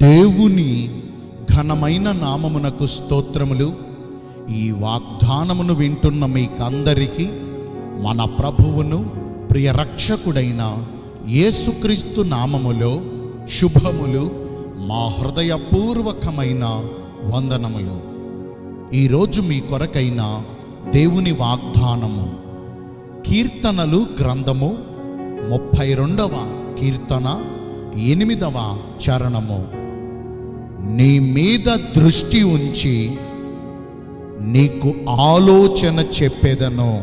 దేవుని ఘనమైన నామమునకు స్తోత్రములు ఈ వాగ్దానమును వింటున్న మీకందరికీ మన ప్రభువును ప్రియ రక్షకుడైన యేసుక్రీస్తు నామములో శుభములు మా హృదయపూర్వకమైన వందనములు ఈరోజు మీ కొరకైన దేవుని వాగ్దానము కీర్తనలు గ్రంథము ముప్పై రెండవ కీర్తన ఎనిమిదవ చరణము నీ మీద దృష్టి ఉంచి నీకు ఆలోచన చెప్పేదను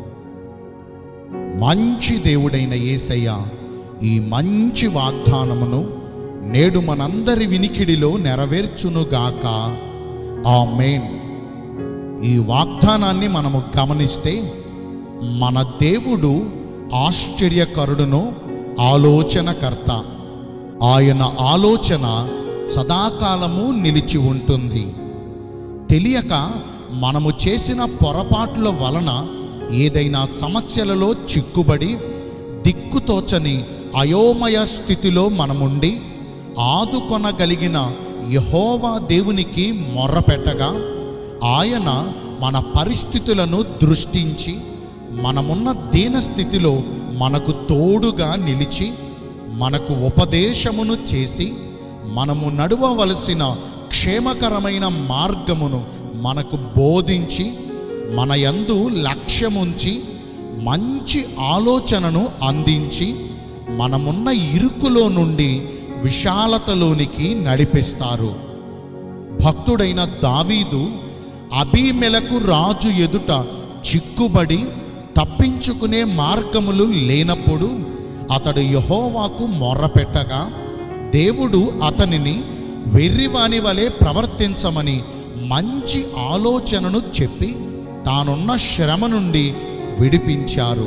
మంచి దేవుడైన యేసయ్య ఈ మంచి వాగ్దానమును నేడు మనందరి వినికిడిలో నెరవేర్చునుగాక ఆమేన్ ఈ వాగ్దానాన్ని మనము గమనిస్తే మన దేవుడు ఆశ్చర్యకరుడును ఆలోచనకర్త ఆయన ఆలోచన సదాకాలము నిలిచి ఉంటుంది తెలియక మనము చేసిన పొరపాట్ల వలన ఏదైనా సమస్యలలో చిక్కుబడి దిక్కుతోచని అయోమయ స్థితిలో మనముండి ఆదుకొనగలిగిన యహోవా దేవునికి మొర్రపెట్టగా ఆయన మన పరిస్థితులను దృష్టించి మనమున్న దీన స్థితిలో మనకు తోడుగా నిలిచి మనకు ఉపదేశమును చేసి మనము నడవవలసిన క్షేమకరమైన మార్గమును మనకు బోధించి మన యందు లక్ష్యముంచి మంచి ఆలోచనను అందించి మనమున్న ఇరుకులో నుండి విశాలతలోనికి నడిపిస్తారు భక్తుడైన దావీదు అబీమెలకు రాజు ఎదుట చిక్కుబడి తప్పించుకునే మార్గములు లేనప్పుడు అతడు యహోవాకు మొర్రపెట్టగా దేవుడు అతనిని వెర్రివాని వలె ప్రవర్తించమని మంచి ఆలోచనను చెప్పి తానున్న శ్రమ నుండి విడిపించారు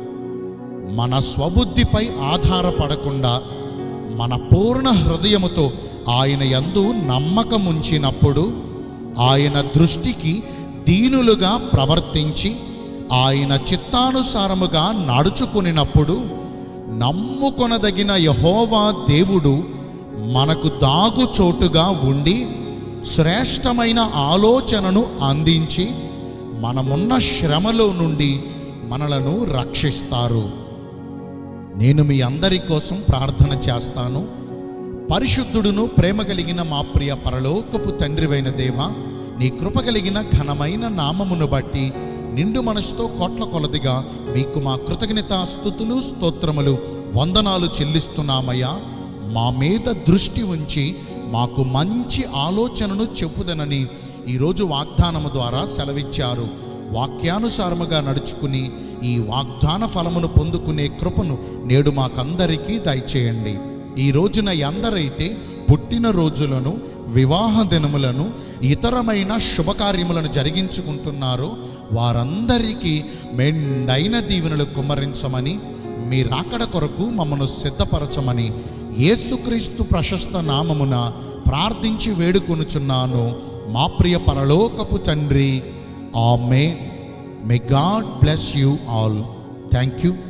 మన స్వబుద్ధిపై ఆధారపడకుండా మన పూర్ణ హృదయముతో ఆయన యందు నమ్మకముంచినప్పుడు ఆయన దృష్టికి దీనులుగా ప్రవర్తించి ఆయన చిత్తానుసారముగా నడుచుకునినప్పుడు నమ్ముకొనదగిన యహోవా దేవుడు మనకు దాగు చోటుగా ఉండి శ్రేష్టమైన ఆలోచనను అందించి మనమున్న శ్రమలో నుండి మనలను రక్షిస్తారు నేను మీ అందరి కోసం ప్రార్థన చేస్తాను పరిశుద్ధుడును ప్రేమ కలిగిన మా ప్రియ పరలోకపు తండ్రివైన దేవ నీ కృప కలిగిన ఘనమైన నామమును బట్టి నిండు మనసుతో కోట్ల కొలదిగా మీకు మా కృతజ్ఞత స్థుతులు స్తోత్రములు వందనాలు చెల్లిస్తున్నామయ్యా మా మీద దృష్టి ఉంచి మాకు మంచి ఆలోచనను చెప్పుదనని ఈరోజు వాగ్దానము ద్వారా సెలవిచ్చారు వాక్యానుసారముగా నడుచుకుని ఈ వాగ్దాన ఫలమును పొందుకునే కృపను నేడు మాకందరికీ దయచేయండి ఈ రోజున ఎందరైతే పుట్టిన రోజులను వివాహ దినములను ఇతరమైన శుభకార్యములను జరిగించుకుంటున్నారో వారందరికీ మెండైన దీవెనలు కుమ్మరించమని మీ రాకడ కొరకు మమ్మను సిద్ధపరచమని యేసుక్రీస్తు ప్రశస్త నామమున ప్రార్థించి వేడుకొనుచున్నాను మా ప్రియ పరలోకపు తండ్రి ఆమె may God bless you all thank you